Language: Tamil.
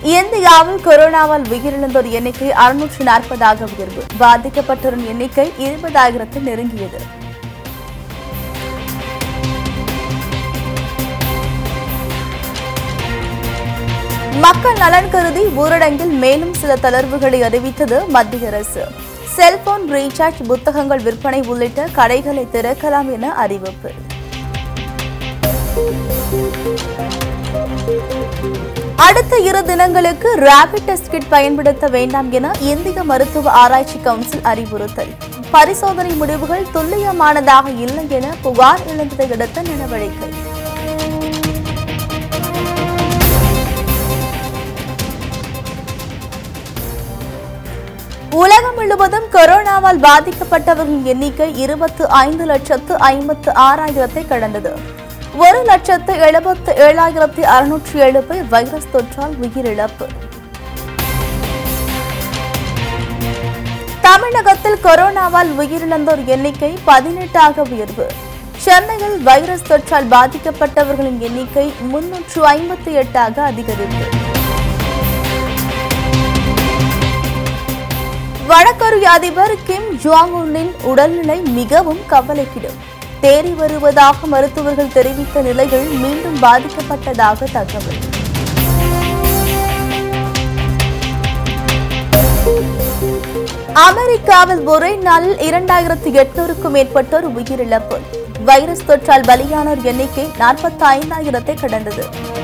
இந்தியாவில் கொரோனாவால் உயிரிழந்தோர் எண்ணிக்கை அறுநூற்று நாற்பதாக உயர்வு பாதிக்கப்பட்டோரின் எண்ணிக்கை இருபதாயிரத்தை நெருங்கியது மக்கள் நலன் கருதி ஊரடங்கில் மேலும் சில தளர்வுகளை அறிவித்தது மத்திய அரசு செல்போன் ரீசார்ஜ் புத்தகங்கள் விற்பனை உள்ளிட்ட கடைகளை திறக்கலாம் என அறிவிப்பு அடுத்த இரு தினங்களுக்கு ரேபிட் டெஸ்ட் கிட் பயன்படுத்த வேண்டாம் என இந்திய மருத்துவ ஆராய்ச்சி கவுன்சில் அறிவுறுத்தல் பரிசோதனை முடிவுகள் துல்லியமானதாக இல்லை என புகார் எழுந்ததை அடுத்த நடவடிக்கை உலகம் முழுவதும் கொரோனாவால் பாதிக்கப்பட்டவர்களின் எண்ணிக்கை இருபத்து ஐந்து லட்சத்து ஐம்பத்து ஆறாயிரத்தை கடந்தது ஒரு லட்சத்து எழுபத்து ஏழாயிரத்தி அறுநூற்றி ஏழு பேர் வைரஸ் தொற்றால் உயிரிழப்பு தமிழகத்தில் கொரோனாவால் உயிரிழந்தோர் எண்ணிக்கை பதினெட்டாக உயர்வு சென்னையில் வைரஸ் தொற்றால் பாதிக்கப்பட்டவர்களின் எண்ணிக்கை முன்னூற்று ஐம்பத்தி எட்டாக அதிகரிப்பு வடகொரிய அதிபர் கிம் ஜாங் உன்னின் உடல்நிலை மிகவும் கவலைக்கிடும் தேறி வருவதாக மருத்துவர்கள் தெரிவித்த நிலையில் மீண்டும் பாதிக்கப்பட்டதாக தகவல் அமெரிக்காவில் ஒரே நாளில் இரண்டாயிரத்தி எட்நூறுக்கும் மேற்பட்டோர் உயிரிழப்பு வைரஸ் தொற்றால் பலியானோர் எண்ணிக்கை நாற்பத்தி ஐந்தாயிரத்தை கடந்தது